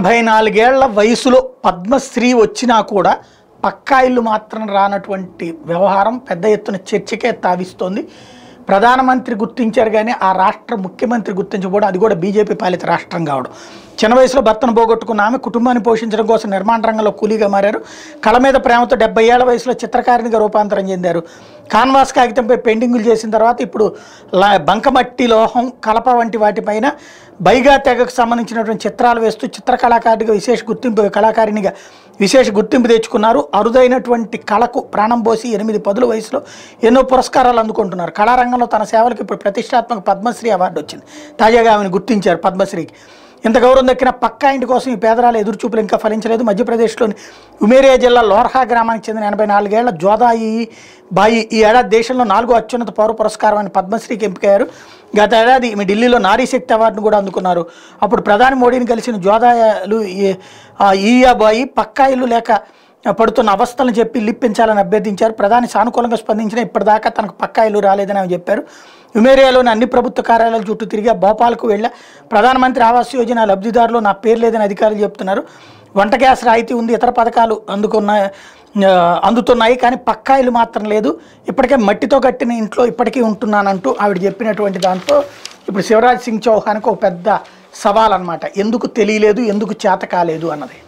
ఎనభై నాలుగేళ్ల వయసులో పద్మశ్రీ వచ్చినా కూడా పక్కా ఇల్లు మాత్రం రానటువంటి వ్యవహారం పెద్ద ఎత్తున చర్చకే తావిస్తోంది ప్రధానమంత్రి గుర్తించారు కానీ ఆ రాష్ట్ర ముఖ్యమంత్రి గుర్తించకపోవడం అది కూడా బీజేపీ పాలిత రాష్ట్రం కావడం చిన్న వయసులో భర్తను పోగొట్టుకున్న ఆమె కుటుంబాన్ని పోషించడం కోసం నిర్మాణ రంగంలో కూలీగా మారారు కళ మీద ప్రేమతో డెబ్బై ఏళ్ల వయసులో చిత్రకారిణిగా రూపాంతరం చెందారు కాన్వాస్ కాగితంపై పెయింటింగులు చేసిన తర్వాత ఇప్పుడు లా- బంకమట్టి లోహం కలప వంటి వాటిపైన బైగా తెగకు సంబంధించినటువంటి చిత్రాలు వేస్తూ చిత్రకళాకారుడిగా విశేష గుర్తింపు కళాకారిణిగా విశేష గుర్తింపు తెచ్చుకున్నారు అరుదైనటువంటి కళకు ప్రాణం పోసి ఎనిమిది పదుల వయసులో ఎన్నో పురస్కారాలు అందుకుంటున్నారు కళారంగంలో తన సేవలకు ఇప్పుడు ప్రతిష్టాత్మక పద్మశ్రీ అవార్డు వచ్చింది తాజాగా ఆమెను గుర్తించారు పద్మశ్రీకి ఇంత గౌరవం దక్కిన పక్కా ఇంటి కోసం ఈ పేదరాల ఎదురుచూపులు ఇంకా ఫలించలేదు మధ్యప్రదేశ్లోని ఉమేరియా జిల్లా లోర్హా గ్రామానికి చెందిన ఎనభై నాలుగేళ్ల జోదాయి బాయి ఈ ఏడాది దేశంలో నాలుగో అత్యున్నత పౌర పురస్కారం అని పద్మశ్రీకి ఎంపికయ్యారు గత ఏడాది ఈమె ఢిల్లీలో నారీ శక్తి అవార్డును కూడా అందుకున్నారు అప్పుడు ప్రధాని మోడీని కలిసిన జోదాయాలు ఈ- ఆ ఈయాబాయి పక్కా ఇల్లు లేక పడుతున్న అవస్థలను చెప్పి లిప్పించాలని అభ్యర్థించారు ప్రధాని సానుకూలంగా స్పందించిన ఇప్పటిదాకా తనకు పక్కా ఇల్లు రాలేదని ఆమె చెప్పారు ఉమేరియాలోని అన్ని ప్రభుత్వ కార్యాలయాల చుట్టూ తిరిగి భోపాల్కు వెళ్ళా ప్రధానమంత్రి ఆవాస్ యోజన లబ్ధిదారులు నా పేరు లేదని అధికారులు చెప్తున్నారు వంట గ్యాస్ రాయితీ ఉంది ఇతర పథకాలు అందుకున్న ఆ, అందుతున్నాయి కానీ పక్కా ఇల్లు మాత్రం లేదు ఇప్పటికే మట్టితో కట్టిన ఇంట్లో ఇప్పటికీ ఉంటున్నానంటూ ఆవిడ చెప్పినటువంటి దాంతో ఇప్పుడు శివరాజ్ సింగ్ చౌహాన్కి ఒక పెద్ద సవాల్ అన్నమాట ఎందుకు తెలియలేదు ఎందుకు చేత కాలేదు అన్నది